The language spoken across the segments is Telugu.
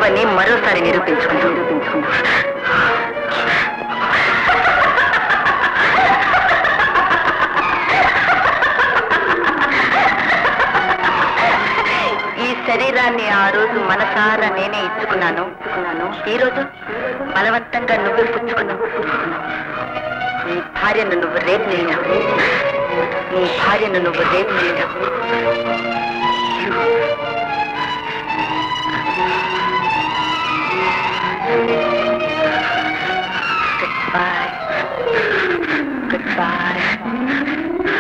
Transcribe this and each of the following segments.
లేవని మరోసారి నిరూపించుకుందాం ఈ శరీరాన్ని ఆ రోజు మనసారా నేనే ఇచ్చుకున్నాను ఈ రోజు బలవంతంగా నువ్వే పుచ్చుకున్నావు నీ భార్యను నువ్వు రేపు నిలిచావు నీ భార్యను నువ్వు రేపు నిలిచావు Goodbye. Goodbye.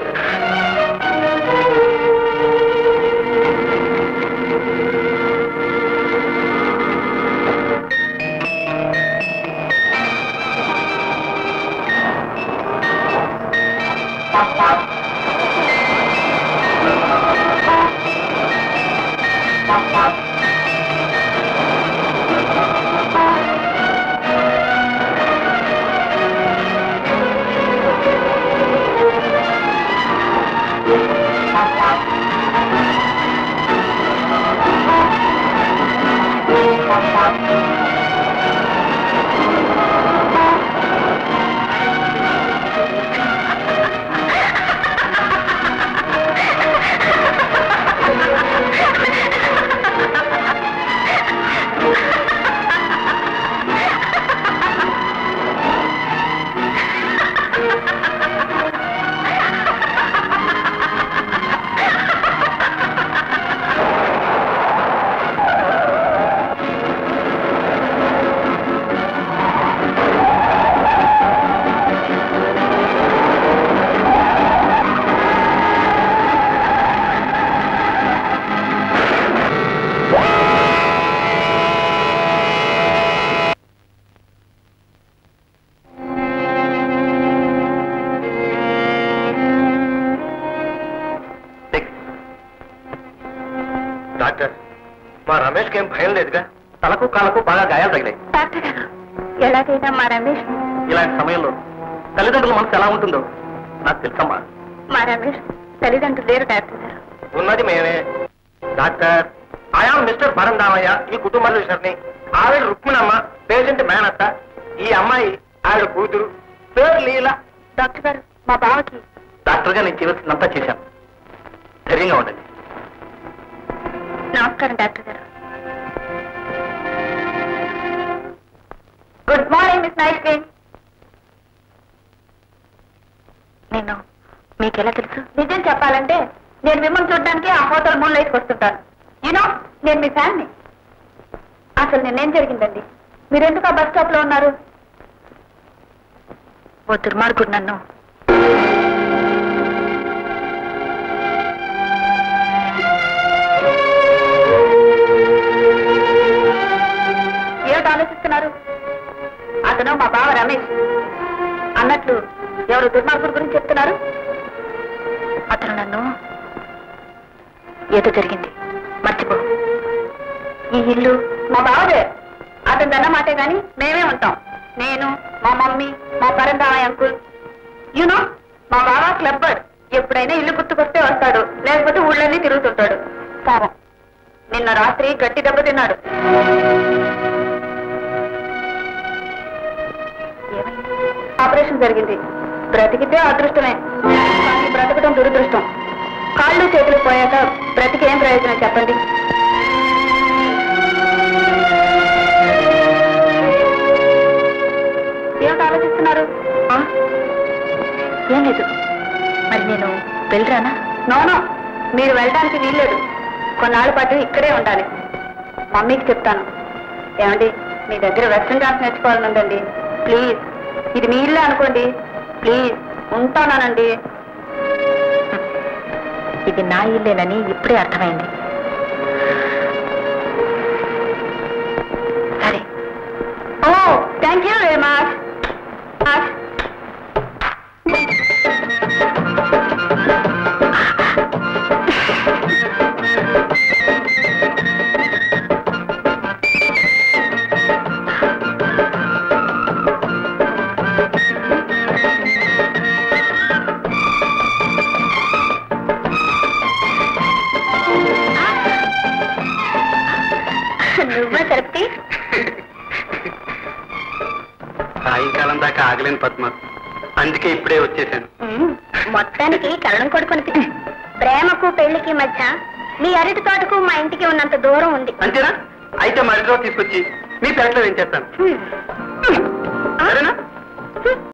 డాక్టర్ మా రమేష్కి ఏం భయం లేదుగా తలకు కాలకు బాగా గాయాలు తగిలాయి డాక్టర్ గారు ఎలాగైనా మా రమేష్ ఇలాంటి సమయంలో తల్లిదండ్రుల మనసు ఎలా ఉంటుందో నాకు తెలుసమ్మా మా రమేష్ తల్లిదండ్రులు లేరు డాక్టర్ గారు ఉన్నది మేమే డాక్టర్ ఆయాం మిస్టర్ పరందామయ్య ఈ కుటుంబ రిజిస్టర్ని ఆవిడ రుక్మిణమ్మ పేషెంట్ మేనత్త ఈ అమ్మాయి ఆవిడ కూతురు పేరు లీల డాక్టర్ గారు మా బావకి డాక్టర్గా నేను చేయవలసిందంతా చేశాను ధైర్యంగా ఉండండి నమస్కారం doctor garu good morning miss night queen నేను మీకెలా తెలుసు నిజం చెప్పాలంటే నేను మిమ్మల్ని చూడడానికి ఆ హోటల్ మూడు లైట్కి వస్తుంటాను యూనో నేను మీ ఫ్యాన్ని అసలు నిన్నేం జరిగిందండి మీరెందుకు ఆ బస్ స్టాప్ లో ఉన్నారు ఓ దుర్మార్గుడు నన్ను ఏమిటి ఆలోచిస్తున్నారు అతను మా బావ రమేష్ అన్నట్లు ఎవరు దుర్మార్గుడి గురించి చెప్తున్నారు అతను నన్ను ఏదో జరిగింది మర్చిపో ఈ ఇల్లు మా బావదే అతని అన్న మాటే గాని మేమే ఉంటాం నేను మా మమ్మీ మా పరందామయ్య అంకుల్ యూనో మా బావ క్లబ్బర్ ఎప్పుడైనా ఇల్లు గుర్తుకొస్తే వస్తాడు లేకపోతే ఊళ్ళన్నీ తిరుగుతుంటాడు పాపం నిన్న రాత్రి గట్టి దెబ్బ తిన్నాడు ఆపరేషన్ జరిగింది బ్రతికితే అదృష్టమే కానీ బ్రతకడం దురదృష్టం కాళ్ళు చేతులు పోయాక బ్రతికి ఏం ప్రయోజనం చెప్పండి ఏమిటి ఆలోచిస్తున్నారు ఆ? ఏం లేదు మరి నేను వెళ్ళరానా నోనో మీరు వెళ్ళడానికి వీల్లేదు కొన్నాళ్ళ పాటు ఇక్కడే ఉండాలి మమ్మీకి చెప్తాను ఏమండి మీ దగ్గర వెస్ట్రన్ డాన్స్ నేర్చుకోవాలనుందండి ప్లీజ్ ఇది మీ ఇల్లే అనుకోండి ప్లీజ్ ఉంటానండి ఇది నా ఇల్లేనని ఇప్పుడే అర్థమైంది సరే oh thank you very much నువ్వే సరప్తి సాయంకాలం దాకా ఆగలేను పద్మ అందుకే ఇప్పుడే వచ్చేసాను మొత్తానికి కరణం కొడుకుని ప్రేమకు పెళ్లికి మధ్య మీ అరటి తోటకు మా ఇంటికి ఉన్నంత దూరం ఉంది అంతేనా అయితే మరిలో తీసుకొచ్చి మీ పెరట్లో ఏం చేస్తాను హ్మ్. సరేనా